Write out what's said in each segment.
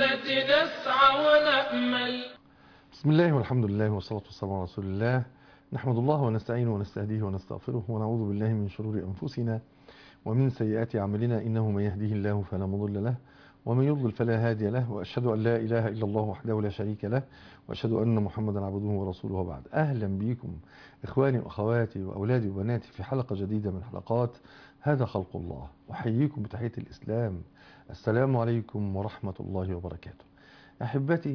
الجنة نسعى ونأمل بسم الله والحمد لله والصلاة والسلام على رسول الله نحمد الله ونستعينه ونستهديه ونستغفره ونعوذ بالله من شرور أنفسنا ومن سيئات أعمالنا إنه من يهديه الله فلا مضل له ومن يضلل فلا هادي له وأشهد أن لا إله إلا الله وحده لا شريك له وأشهد أن محمدا عبده ورسوله وبعد أهلا بكم إخواني وأخواتي وأولادي وبناتي في حلقة جديدة من حلقات هذا خلق الله أحييكم بتحية الإسلام السلام عليكم ورحمة الله وبركاته أحبتي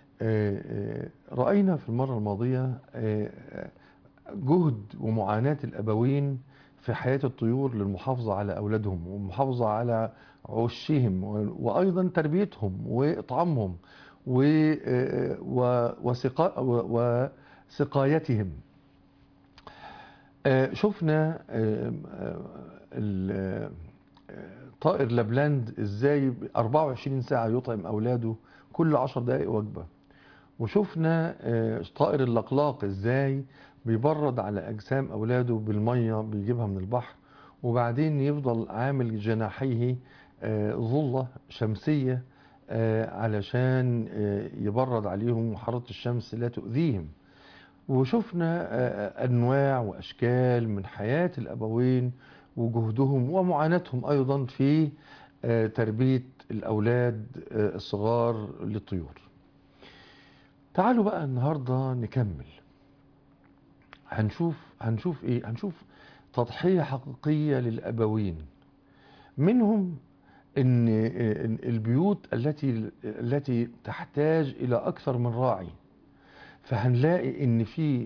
رأينا في المرة الماضية جهد ومعاناة الأبوين في حياة الطيور للمحافظة على أولادهم والمحافظة على عشهم وأيضا تربيتهم وإطعامهم وسقايتهم شفنا طائر لابلاند ازاي 24 ساعة يطعم أولاده كل 10 دقائق وجبة وشفنا طائر اللقلاق ازاي بيبرد على أجسام أولاده بالمية بيجيبها من البحر وبعدين يفضل عامل جناحيه ظلة شمسية علشان يبرد عليهم وحرارة الشمس لا تؤذيهم وشفنا أنواع وأشكال من حياة الأبوين وجهدهم ومعاناتهم أيضا في تربية الأولاد الصغار للطيور تعالوا بقى النهاردة نكمل هنشوف هنشوف ايه هنشوف تضحية حقيقية للأبوين منهم ان البيوت التي التي تحتاج الى اكثر من راعي فهنلاقي ان في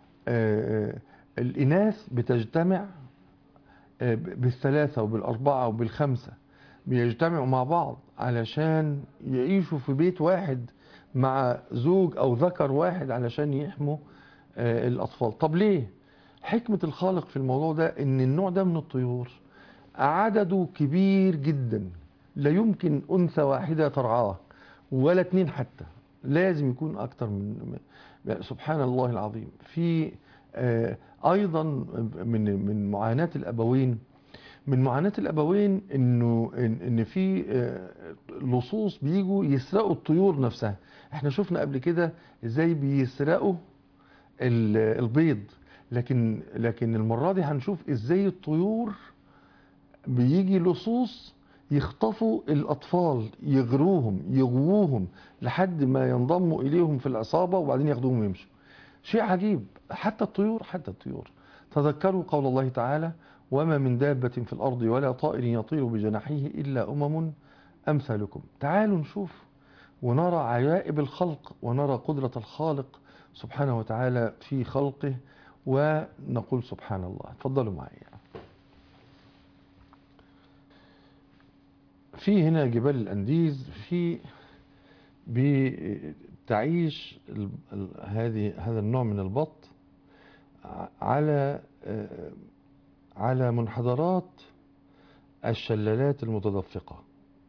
الاناث بتجتمع بالثلاثة وبالاربعة وبالخمسة بيجتمعوا مع بعض علشان يعيشوا في بيت واحد مع زوج او ذكر واحد علشان يحموا الاطفال طب ليه حكمة الخالق في الموضوع ده ان النوع ده من الطيور عدده كبير جدا لا يمكن انثى واحدة ترعاه ولا اتنين حتى لازم يكون اكتر من سبحان الله العظيم في ايضا من من معاناة الابوين من معاناة الابوين انه ان في لصوص بيجوا يسرقوا الطيور نفسها احنا شفنا قبل كده ازاي بيسرقوا البيض لكن لكن المرة دي هنشوف ازاي الطيور بيجي لصوص يخطفوا الأطفال يغروهم يغووهم لحد ما ينضموا إليهم في العصابة وبعدين ياخدوهم ويمشوا شيء عجيب حتى الطيور حتى الطيور تذكروا قول الله تعالى وما من دابة في الأرض ولا طائر يطير بجناحيه إلا أمم أمثالكم تعالوا نشوف ونرى عجائب الخلق ونرى قدرة الخالق سبحانه وتعالى في خلقه ونقول سبحان الله تفضلوا معي في هنا جبال الأنديز في بتعيش هذه هذا النوع من البط على على منحدرات الشلالات المتدفقة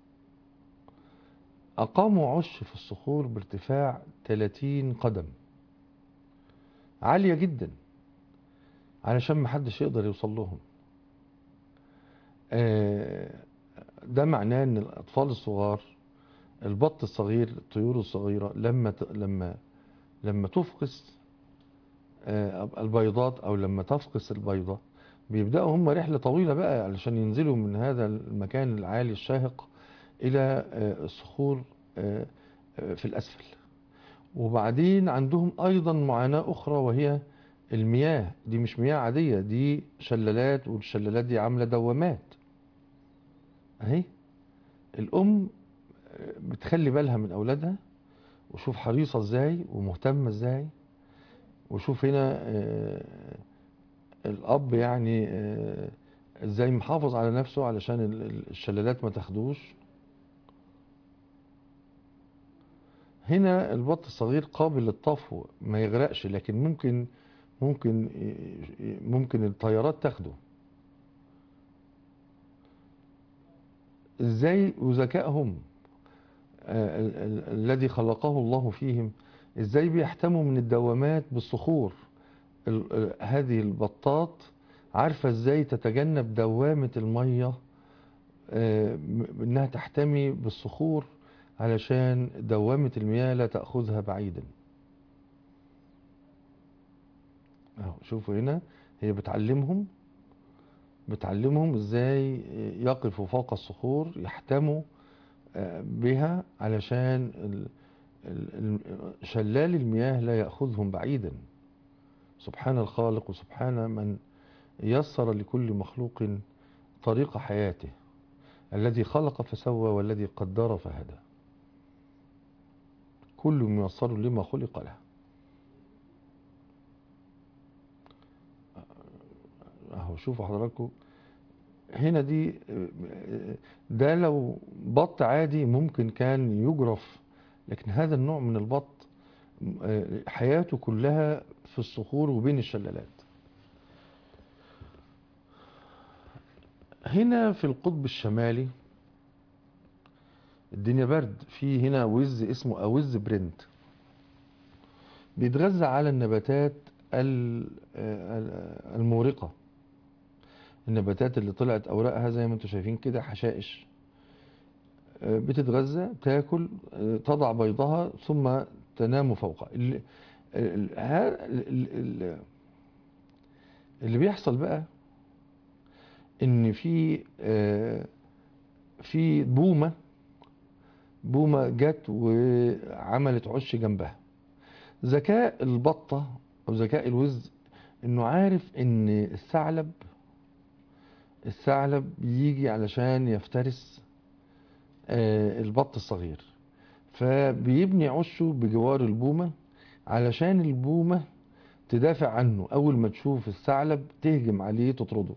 أقاموا عش في الصخور بارتفاع 30 قدم عالية جدا علشان محدش يقدر يوصل لهم ده معناه ان الاطفال الصغار البط الصغير الطيور الصغيرة لما لما لما تفقس البيضات او لما تفقس البيضة بيبدأوا هم رحلة طويلة بقى علشان ينزلوا من هذا المكان العالي الشاهق الى الصخور في الاسفل وبعدين عندهم ايضا معاناة اخرى وهي المياه دي مش مياه عادية دي شلالات والشلالات دي عاملة دوامات اهي الام بتخلي بالها من اولادها وشوف حريصة ازاي ومهتمة ازاي وشوف هنا الاب يعني ازاي محافظ على نفسه علشان الشلالات ما تاخدوش هنا البط الصغير قابل للطفو ما يغرقش لكن ممكن ممكن ممكن الطيارات تاخده ازاي وذكائهم الذي خلقه الله فيهم ازاي بيحتموا من الدوامات بالصخور هذه البطات عارفة ازاي تتجنب دوامة المية انها تحتمي بالصخور علشان دوامة المياه لا تأخذها بعيدا اهو شوفوا هنا هي بتعلمهم بتعلمهم ازاي يقفوا فوق الصخور يحتموا آه، بها علشان ال- ال- ال- شلال المياه لا يأخذهم بعيدا سبحان الخالق وسبحان من يسر لكل مخلوق طريق حياته الذي خلق فسوى والذي قدر فهدى كل ميسر لما خلق له اهو شوفوا حضراتكم هنا دي ده لو بط عادي ممكن كان يجرف لكن هذا النوع من البط حياته كلها في الصخور وبين الشلالات هنا في القطب الشمالي الدنيا برد في هنا وز اسمه اوز برنت بيتغذى على النباتات ال- ال- المورقة النباتات اللي طلعت اوراقها زي ما انتم شايفين كده حشائش آه، بتتغذى تاكل آه، تضع بيضها ثم تنام فوقها ال- ال- ها- ال- ال- اللي بيحصل بقى ان في آه، في بومه بومه جت وعملت عش جنبها ذكاء البطه او ذكاء الوز انه عارف ان الثعلب الثعلب يجي علشان يفترس آه، البط الصغير فبيبني عشه بجوار البومة علشان البومة تدافع عنه أول ما تشوف الثعلب تهجم عليه تطرده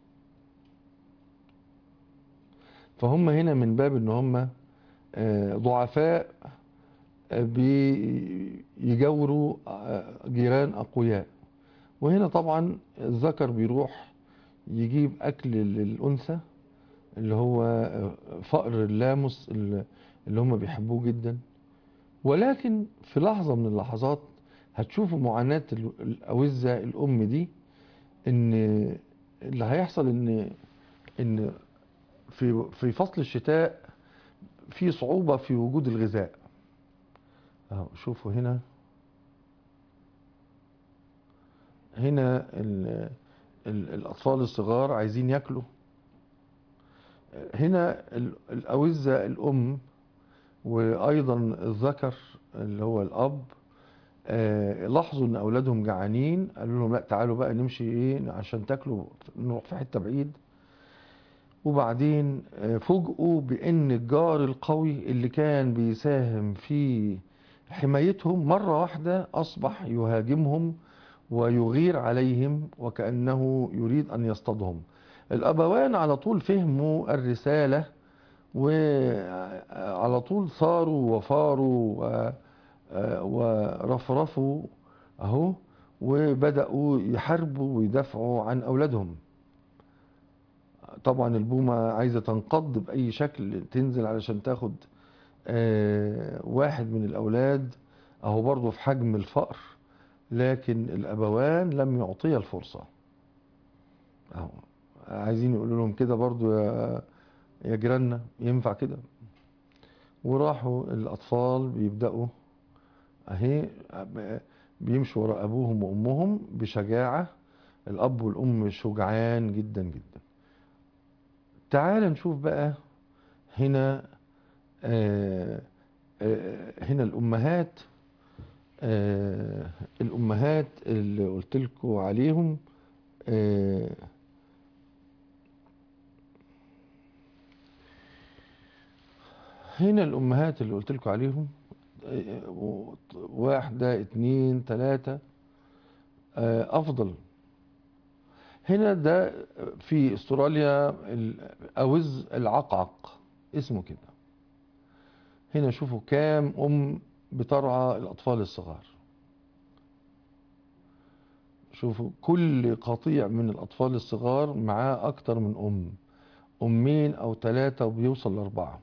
فهم هنا من باب ان هم آه، ضعفاء آه، بيجوروا آه، جيران أقوياء وهنا طبعا الذكر بيروح يجيب أكل للأنثى اللي هو فأر اللامس اللي هم بيحبوه جدا ولكن في لحظة من اللحظات هتشوفوا معاناة ال- الأوزة الأم دي إن اللي هيحصل إن إن في في فصل الشتاء في صعوبة في وجود الغذاء أهو شوفوا هنا هنا ال ال الأطفال الصغار عايزين ياكلوا هنا ال- الأوزة الأم وأيضا الذكر اللي هو الأب آه، لاحظوا إن أولادهم جعانين قالوا لهم لا تعالوا بقى نمشي إيه عشان تاكلوا نروح في حتة بعيد وبعدين آه، فوجئوا بأن الجار القوي اللي كان بيساهم في حمايتهم مرة واحدة أصبح يهاجمهم ويغير عليهم وكأنه يريد أن يصطادهم الأبوان على طول فهموا الرسالة وعلى طول صاروا وفاروا و- ورفرفوا أهو وبدأوا يحاربوا ويدافعوا عن أولادهم طبعا البومة عايزة تنقض بأي شكل تنزل علشان تاخد آه، واحد من الأولاد أهو برضه في حجم الفأر لكن الأبوان لم يعطيا الفرصة أهو عايزين يقولوا لهم كده برضو يا يا جيراننا ينفع كده وراحوا الأطفال بيبدأوا أهي بيمشوا وراء أبوهم وأمهم بشجاعة الأب والأم شجعان جدا جدا تعال نشوف بقى هنا آه آه هنا الأمهات آه الأمهات اللي قلت لكم عليهم آه هنا الأمهات اللي قلت لكم عليهم آه، واحدة اتنين تلاتة آه، أفضل هنا ده في استراليا الأوز العقعق اسمه كده هنا شوفوا كام أم بترعى الأطفال الصغار شوفوا كل قطيع من الأطفال الصغار معاه أكتر من أم أمين أو ثلاثة وبيوصل لأربعة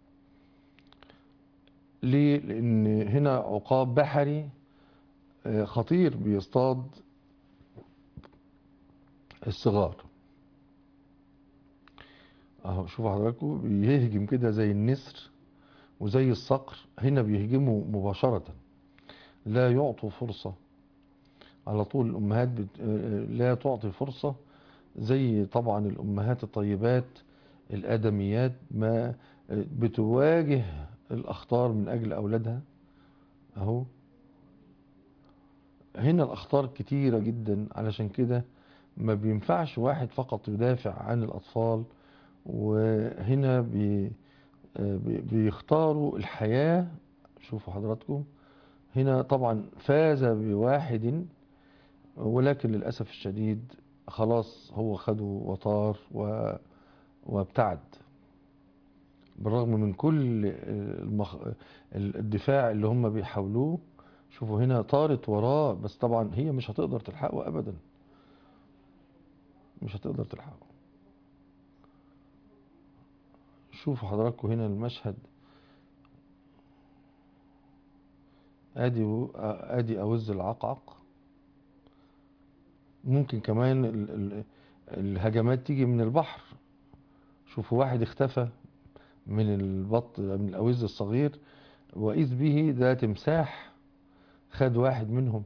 ليه؟ لأن هنا عقاب بحري آه، خطير بيصطاد الصغار اهو شوفوا حضراتكم بيهجم كده زي النسر وزي الصقر هنا بيهجموا مباشرة لا يعطوا فرصة على طول الأمهات بت... آه، لا تعطي فرصة زي طبعا الأمهات الطيبات الآدميات ما آه، بتواجه الأخطار من أجل أولادها أهو هنا الأخطار كتيرة جدا علشان كده ما بينفعش واحد فقط يدافع عن الأطفال وهنا بي آه، بي- بيختاروا الحياة شوفوا حضراتكم هنا طبعا فاز بواحد ولكن للأسف الشديد خلاص هو خده وطار و... وابتعد بالرغم من كل المخ... الدفاع اللي هم بيحاولوه شوفوا هنا طارت وراه بس طبعا هي مش هتقدر تلحقه أبدا مش هتقدر تلحقه شوفوا حضراتكم هنا المشهد ادي ادي اوز العقعق ممكن كمان ال ال الهجمات تيجي من البحر شوفوا واحد اختفى من البط من الاوز الصغير واذ به ده تمساح خد واحد منهم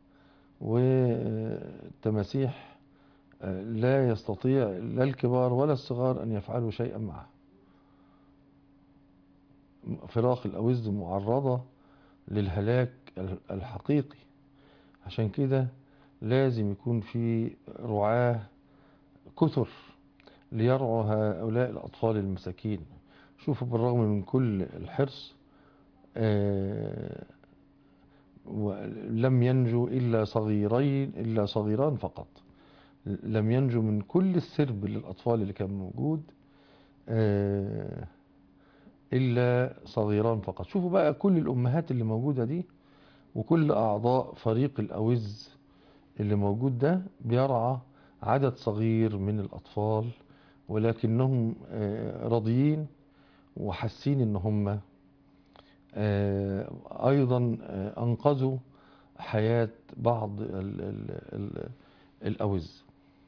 والتماسيح لا يستطيع لا الكبار ولا الصغار ان يفعلوا شيئا معه فراخ الأوز معرضة للهلاك الحقيقي عشان كده لازم يكون في رعاة كثر ليرعوا هؤلاء الأطفال المساكين شوفوا بالرغم من كل الحرص آه، لم ينجو إلا صغيرين إلا صغيران فقط لم ينجو من كل السرب للأطفال اللي كان موجود آه، إلا صغيران فقط شوفوا بقى كل الأمهات اللي موجودة دي وكل أعضاء فريق الأوز اللي موجود ده بيرعى عدد صغير من الأطفال ولكنهم آه، راضيين وحاسين ان هم آه، ايضا آه، انقذوا حياة بعض ال ال ال الاوز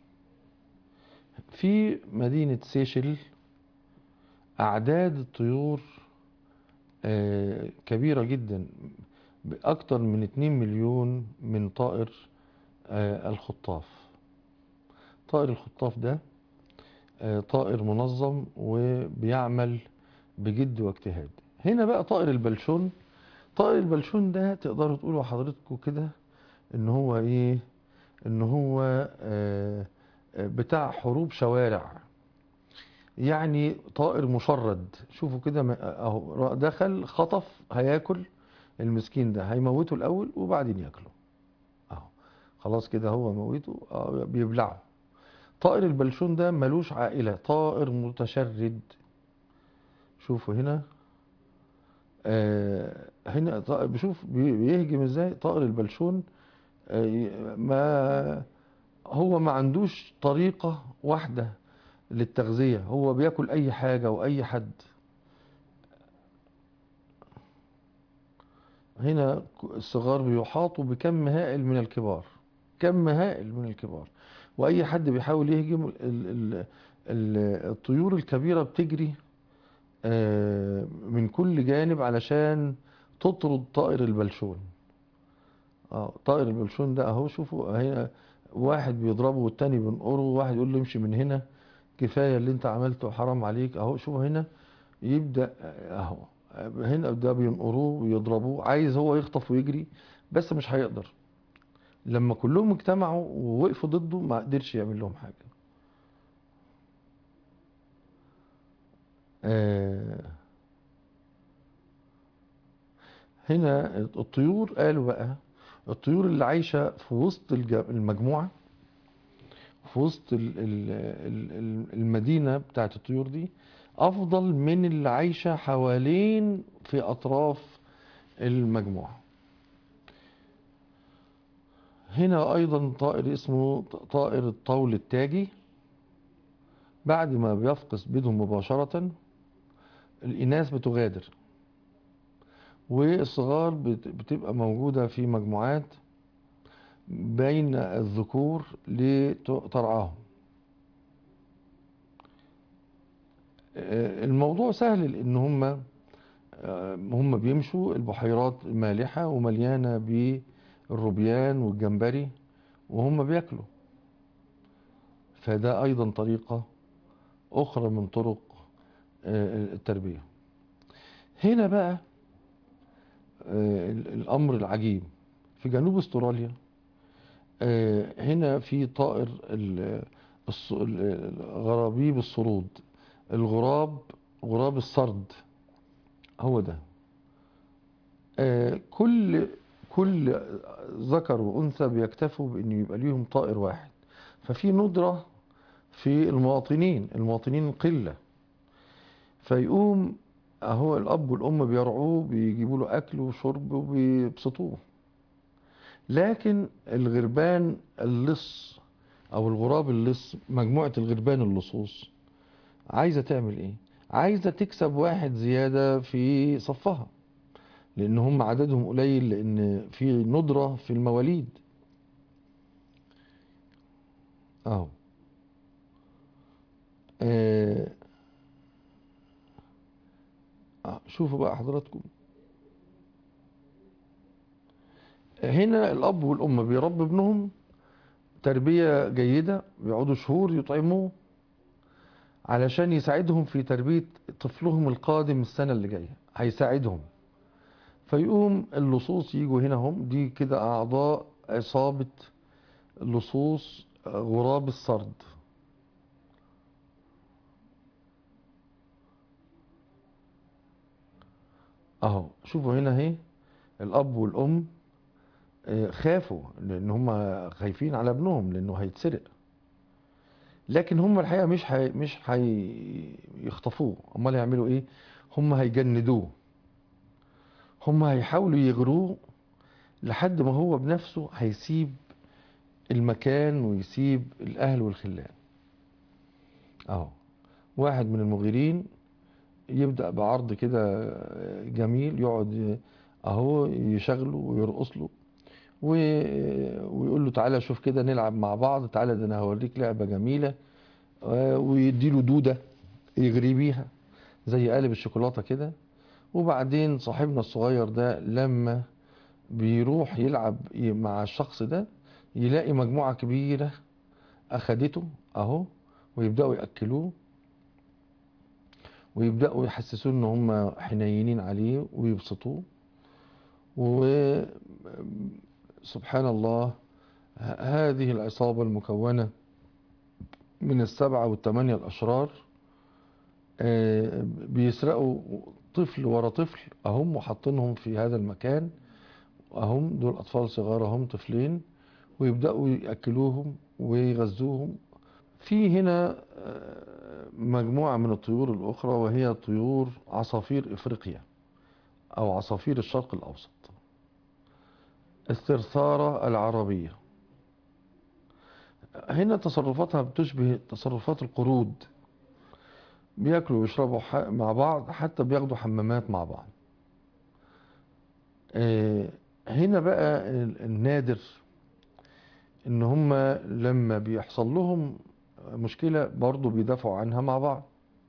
في مدينة سيشل اعداد الطيور آه، كبيرة جدا باكتر من 2 مليون من طائر آه، الخطاف طائر الخطاف ده آه، طائر منظم وبيعمل بجد واجتهاد هنا بقى طائر البلشون طائر البلشون ده تقدروا تقولوا حضرتكم كده ان هو ايه ان هو آه، آه، بتاع حروب شوارع يعني طائر مشرد شوفوا كده ما- اهو دخل خطف هياكل المسكين ده هيموته الاول وبعدين ياكله اهو خلاص كده هو موته آه، بيبلعه طائر البلشون ده ملوش عائلة طائر متشرد شوفوا هنا آه هنا طائر بشوف بي- بيهجم ازاي طائر البلشون آه ما هو ما عندوش طريقة واحدة للتغذية هو بياكل اي حاجة واي حد هنا الصغار بيحاطوا بكم هائل من الكبار كم هائل من الكبار واي حد بيحاول يهجم ال ال ال الطيور الكبيرة بتجري آه، من كل جانب علشان تطرد طائر البلشون اه طائر البلشون ده اهو شوفوا هنا واحد بيضربه والتاني بينقره واحد يقول له امشي من هنا كفاية اللي انت عملته حرام عليك اهو شوفوا هنا يبدأ اهو هنا ده بينقروه ويضربوه عايز هو يخطف ويجري بس مش هيقدر لما كلهم اجتمعوا ووقفوا ضده ما قدرش يعمل لهم حاجة آه هنا الطيور قالوا بقى الطيور اللي عايشة في وسط الج- المجموعة في وسط ال- ال- ال- ال- المدينة بتاعت الطيور دي أفضل من اللي عايشة حوالين في أطراف المجموعة هنا أيضا طائر اسمه طائر الطول التاجي بعد ما بيفقس بيضهم مباشرة الإناث بتغادر والصغار بت- بتبقى موجودة في مجموعات بين الذكور لترعاهم آه، الموضوع سهل لان هم آه، هم بيمشوا البحيرات مالحة ومليانة بالروبيان والجمبري وهم بياكلوا فده أيضا طريقة أخرى من طرق آه، التربية هنا بقى آه، ال- الأمر العجيب في جنوب استراليا آه، هنا في طائر ال- الص- ال- غرابيب الصرود الغراب غراب السرد هو ده آه، كل كل ذكر وأنثى بيكتفوا بأن يبقى ليهم طائر واحد ففي ندرة في المواطنين المواطنين قلة فيقوم اهو الاب والام بيرعوه بيجيبوا له اكل وشرب وبيبسطوه لكن الغربان اللص او الغراب اللص مجموعة الغربان اللصوص عايزة تعمل ايه عايزة تكسب واحد زيادة في صفها لان هم عددهم قليل لان في ندرة في المواليد اهو آه آه، شوفوا بقى حضراتكم هنا الأب والأم بيربوا ابنهم تربية جيدة بيقعدوا شهور يطعموه علشان يساعدهم في تربية طفلهم القادم السنة اللي جاية هيساعدهم فيقوم اللصوص يجوا هنا هم دي كده أعضاء عصابة لصوص غراب السرد اهو شوفوا هنا اهي الاب والام آه، خافوا لان هم خايفين على ابنهم لانه هيتسرق لكن هم الحقيقه مش حي... مش هيخطفوه امال هيعملوا ايه هم هيجندوه هم هيحاولوا يغروه لحد ما هو بنفسه هيسيب المكان ويسيب الاهل والخلان اهو واحد من المغيرين يبدأ بعرض كده جميل يقعد اهو يشغله ويرقص له و- ويقول له تعالى شوف كده نلعب مع بعض تعالى ده انا هوريك لعبة جميلة آه، ويديله دودة يغري بيها زي قالب الشوكولاتة كده وبعدين صاحبنا الصغير ده لما بيروح يلعب ي- مع الشخص ده يلاقي مجموعة كبيرة أخدته أهو ويبدأوا يأكلوه ويبدأوا يحسسوه ان هم حنينين عليه ويبسطوه وسبحان الله ه- هذه العصابة المكونة من السبعة والثمانية الأشرار آه، بيسرقوا طفل ورا طفل أهم وحاطينهم في هذا المكان أهم دول أطفال صغار أهم طفلين ويبدأوا يأكلوهم ويغذوهم في هنا آه، مجموعة من الطيور الأخرى وهي طيور عصافير إفريقيا أو عصافير الشرق الأوسط الثرثارة العربية هنا تصرفاتها بتشبه تصرفات القرود بياكلوا ويشربوا ح- مع بعض حتى بياخدوا حمامات مع بعض آه، هنا بقى ال- النادر ان هم لما بيحصل لهم مشكلة برضو بيدافعوا عنها مع بعض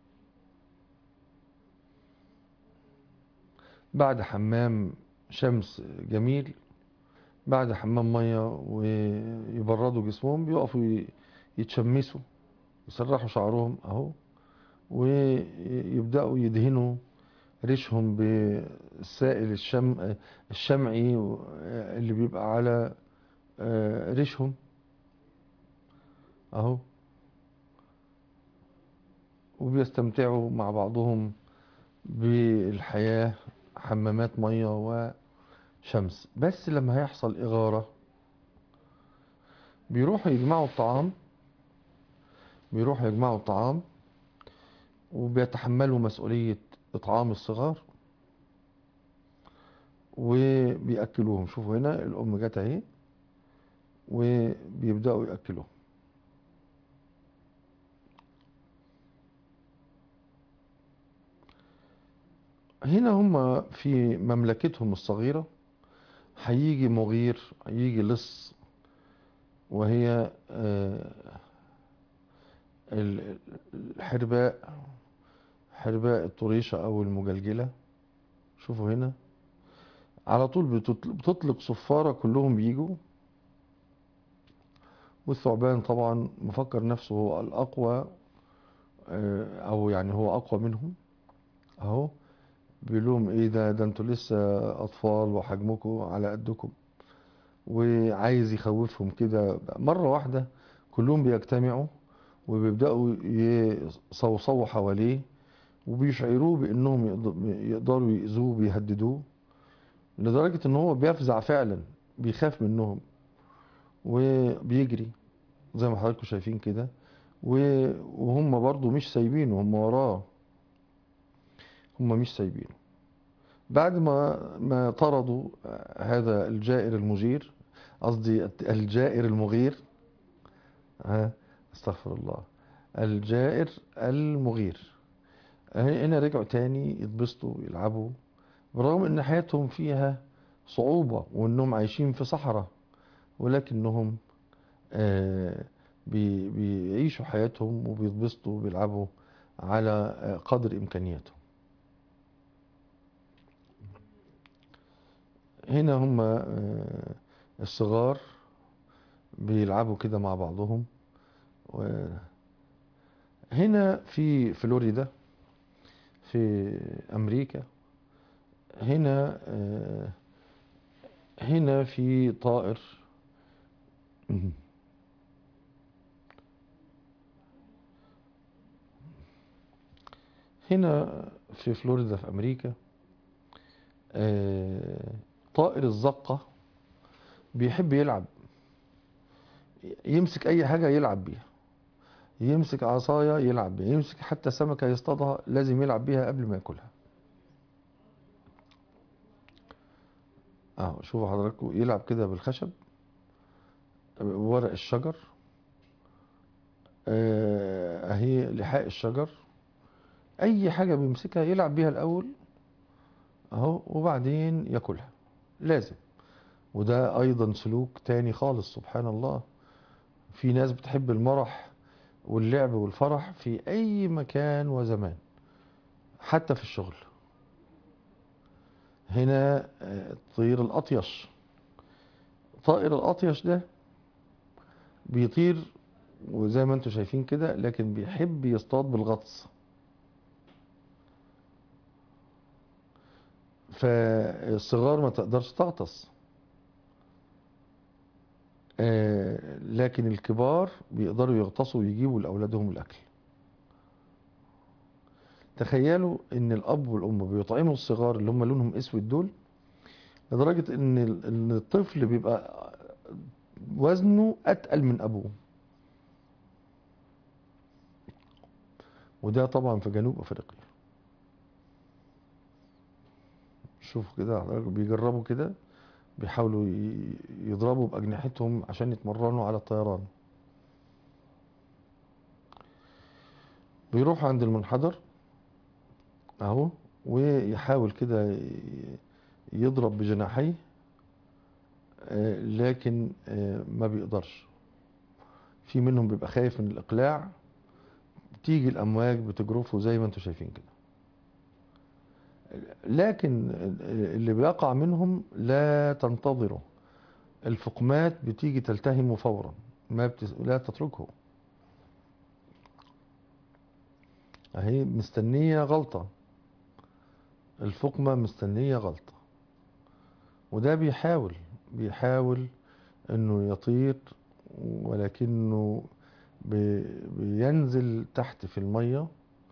بعد حمام شمس جميل بعد حمام مية ويبردوا جسمهم بيقفوا ي- يتشمسوا يسرحوا شعرهم اهو ويبدأوا يدهنوا ريشهم بالسائل الشم الشمعي اللي بيبقى على آه، ريشهم اهو وبيستمتعوا مع بعضهم بالحياة حمامات مية وشمس بس لما هيحصل إغارة بيروحوا يجمعوا الطعام بيروحوا يجمعوا الطعام وبيتحملوا مسؤولية إطعام الصغار وبيأكلوهم شوفوا هنا الأم جت اهي وبيبدأوا يأكلوهم هنا هم في مملكتهم الصغيرة هيجي مغير هيجي لص وهي آه، ال- الحرباء حرباء الطريشة أو المجلجلة شوفوا هنا على طول بتطل- بتطلق صفارة كلهم بيجوا والثعبان طبعا مفكر نفسه هو الأقوى آه، أو يعني هو أقوى منهم أهو بيقول لهم إيه ده ده أنتوا لسه أطفال وحجمكم على قدكم وعايز يخوفهم كده مرة واحدة كلهم بيجتمعوا وبيبدأوا يصوصوا حواليه وبيشعروه بأنهم يقد- يقدروا يأذوه بيهددوه لدرجة ان هو بيفزع فعلا بيخاف منهم وبيجري زي ما حضراتكم شايفين كده و- وهم برضو مش سايبينه هم وراه هم مش سايبينه بعد ما ما طردوا هذا الجائر المجير قصدي الجائر المغير ها استغفر الله الجائر المغير هنا رجعوا تاني يتبسطوا يلعبوا برغم ان حياتهم فيها صعوبة وانهم عايشين في صحراء ولكنهم آه، بي- بيعيشوا حياتهم وبيتبسطوا وبيلعبوا على آه، قدر امكانياتهم هنا هم آه، الصغار بيلعبوا كده مع بعضهم و- هنا في فلوريدا في امريكا هنا آه، هنا في طائر مهم. هنا في فلوريدا في أمريكا آه، طائر الزقة بيحب يلعب يمسك أي حاجة يلعب بيها يمسك عصاية يلعب بيها يمسك حتى سمكة يصطادها لازم يلعب بيها قبل ما ياكلها اه شوفوا حضراتكم يلعب كده بالخشب ورق الشجر آه، اهي لحاء الشجر اي حاجة بيمسكها يلعب بيها الاول اهو وبعدين ياكلها لازم وده ايضا سلوك تاني خالص سبحان الله في ناس بتحب المرح واللعب والفرح في اي مكان وزمان حتى في الشغل هنا آه، طير الأطيش طائر الأطيش ده بيطير وزي ما انتم شايفين كده لكن بيحب يصطاد بالغطس فالصغار ما تقدرش تغطس آه، لكن الكبار بيقدروا يغطسوا ويجيبوا لأولادهم الأكل تخيلوا ان الاب والام بيطعموا الصغار اللي هم لونهم اسود دول لدرجة ان ال- ان الطفل بيبقى وزنه اتقل من ابوه وده طبعا في جنوب افريقيا شوفوا كده حضراتكم بيجربوا كده بيحاولوا ي- يضربوا باجنحتهم عشان يتمرنوا على الطيران بيروحوا عند المنحدر اهو ويحاول كده ي- يضرب بجناحيه آه، لكن آه، ما بيقدرش في منهم بيبقى خايف من الاقلاع تيجي الامواج بتجرفه زي ما انتم شايفين كده لكن اللي بيقع منهم لا تنتظره الفقمات بتيجي تلتهمه فورا ما بتس... لا تتركه اهي مستنية غلطة الفقمة مستنية غلطة وده بيحاول بيحاول انه يطير ولكنه بي- بينزل تحت في المية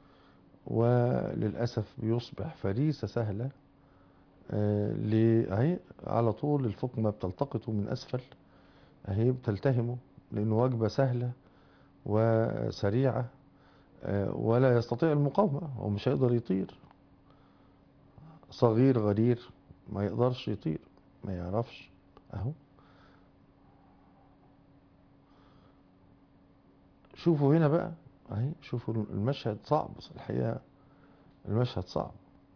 وللأسف بيصبح فريسة سهلة آه، ليه اهي على طول الفقمة بتلتقطه من أسفل اهي بتلتهمه لأنه وجبة سهلة وسريعة آه، ولا يستطيع المقاومة هو مش هيقدر يطير صغير غرير ما يقدرش يطير ما يعرفش اهو شوفوا هنا بقى اهي شوفوا المشهد صعب بس الحقيقة المشهد صعب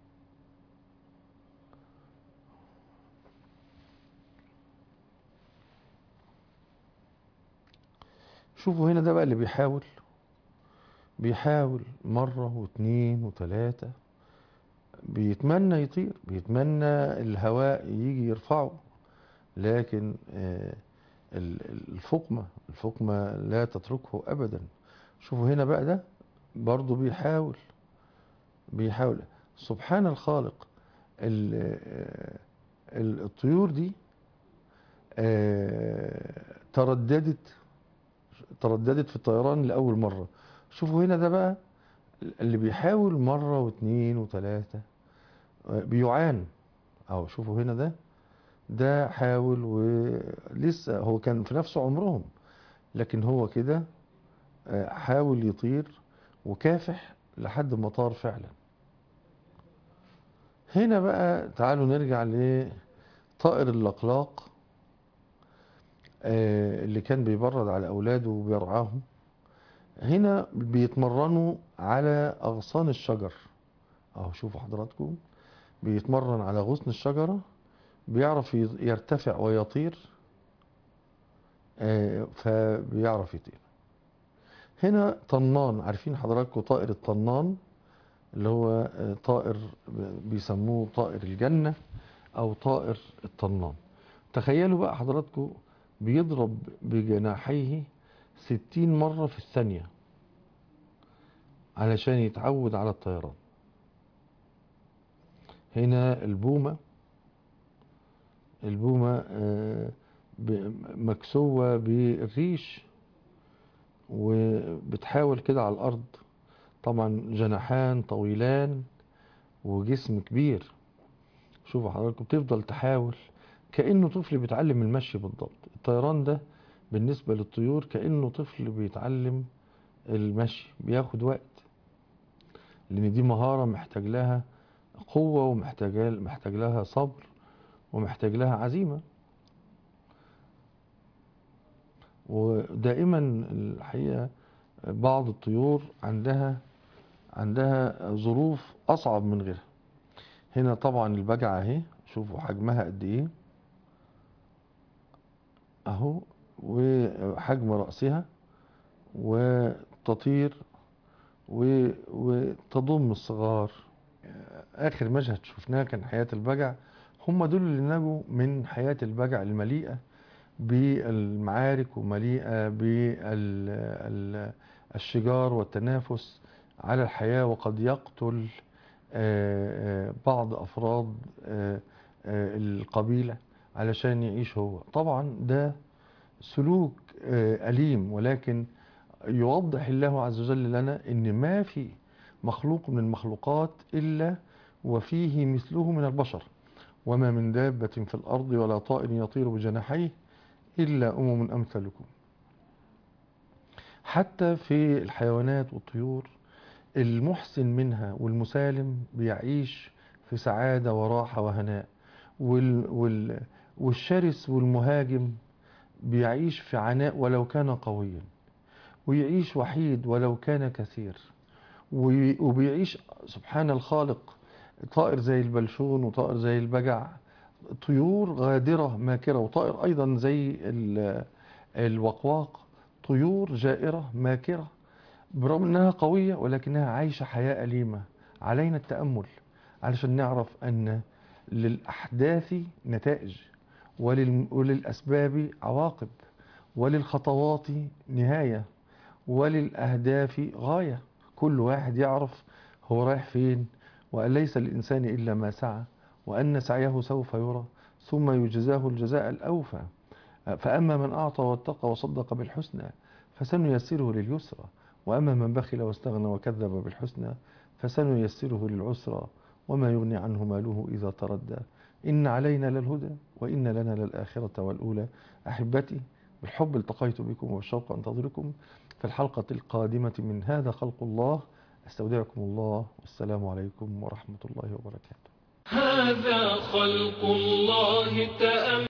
شوفوا هنا ده بقى اللي بيحاول بيحاول مرة واثنين وثلاثة بيتمنى يطير بيتمنى الهواء يجي يرفعه لكن آه، ال- ال- الفقمة الفقمة لا تتركه أبدا شوفوا هنا بقى ده برضه بيحاول بيحاول سبحان الخالق ال- آه، ال- الطيور دي آه، ترددت ترددت في الطيران لأول مرة شوفوا هنا ده بقى اللي بيحاول مرة واثنين وثلاثة آه، بيعان اهو شوفوا هنا ده ده حاول ولسه هو كان في نفس عمرهم لكن هو كده آه، حاول يطير وكافح لحد ما طار فعلا هنا بقى تعالوا نرجع لطائر اللقلاق آه، اللي كان بيبرد على أولاده وبيرعاهم هنا بيتمرنوا على أغصان الشجر أهو شوفوا حضراتكم بيتمرن على غصن الشجرة بيعرف ي- يرتفع ويطير آه، فبيعرف يطير هنا طنان عارفين حضراتكم طائر الطنان اللي هو آه، طائر بيسموه طائر الجنة أو طائر الطنان تخيلوا بقى حضراتكم بيضرب بجناحيه ستين مرة في الثانية علشان يتعود على الطيران هنا البومة البومة آه، ب- مكسوة بالريش وبتحاول كده على الأرض طبعا جناحان طويلان وجسم كبير شوفوا حضراتكم بتفضل تحاول كأنه طفل بيتعلم المشي بالضبط الطيران ده بالنسبة للطيور كأنه طفل بيتعلم المشي بياخد وقت لأن دي مهارة محتاج لها قوة ومحتاج محتاج لها صبر ومحتاج لها عزيمة ودائما الحقيقة بعض الطيور عندها عندها ظروف أصعب من غيرها هنا طبعا البجعة اهي شوفوا حجمها قد ايه اهو وحجم رأسها وتطير و- وتضم الصغار آخر مشهد شفناه كان حياة البجع هم دول اللي نجوا من حياة البجع المليئة بالمعارك ومليئة بالشجار والتنافس على الحياة وقد يقتل آه، آه، بعض أفراد آه، آه، القبيلة علشان يعيش هو طبعا ده سلوك آه، أليم ولكن يوضح الله عز وجل لنا ان ما في مخلوق من المخلوقات الا وفيه مثله من البشر وما من دابة في الارض ولا طائر يطير بجناحيه الا امم امثلكم حتى في الحيوانات والطيور المحسن منها والمسالم بيعيش في سعادة وراحة وهناء وال وال والشرس والمهاجم بيعيش في عناء ولو كان قويا ويعيش وحيد ولو كان كثير وي- وبيعيش سبحان الخالق طائر زي البلشون وطائر زي البجع طيور غادرة ماكرة وطائر أيضا زي ال- الوقواق طيور جائرة ماكرة برغم أنها قوية ولكنها عايشة حياة أليمة علينا التأمل علشان نعرف أن للأحداث نتائج ولل- وللأسباب عواقب وللخطوات نهاية وللأهداف غاية كل واحد يعرف هو رايح فين وأن ليس للإنسان إلا ما سعى وأن سعيه سوف يرى ثم يجزاه الجزاء الأوفى فأما من أعطى واتقى وصدق بالحسنى فسنيسره لليسرى وأما من بخل واستغنى وكذب بالحسنى فسنيسره للعسرى وما يغني عنه ماله إذا تردى إن علينا للهدى وإن لنا للآخرة والأولى أحبتي بالحب التقيت بكم والشوق أنتظركم في الحلقة القادمة من هذا خلق الله أستودعكم الله والسلام عليكم ورحمة الله وبركاته هذا خلق الله تأمل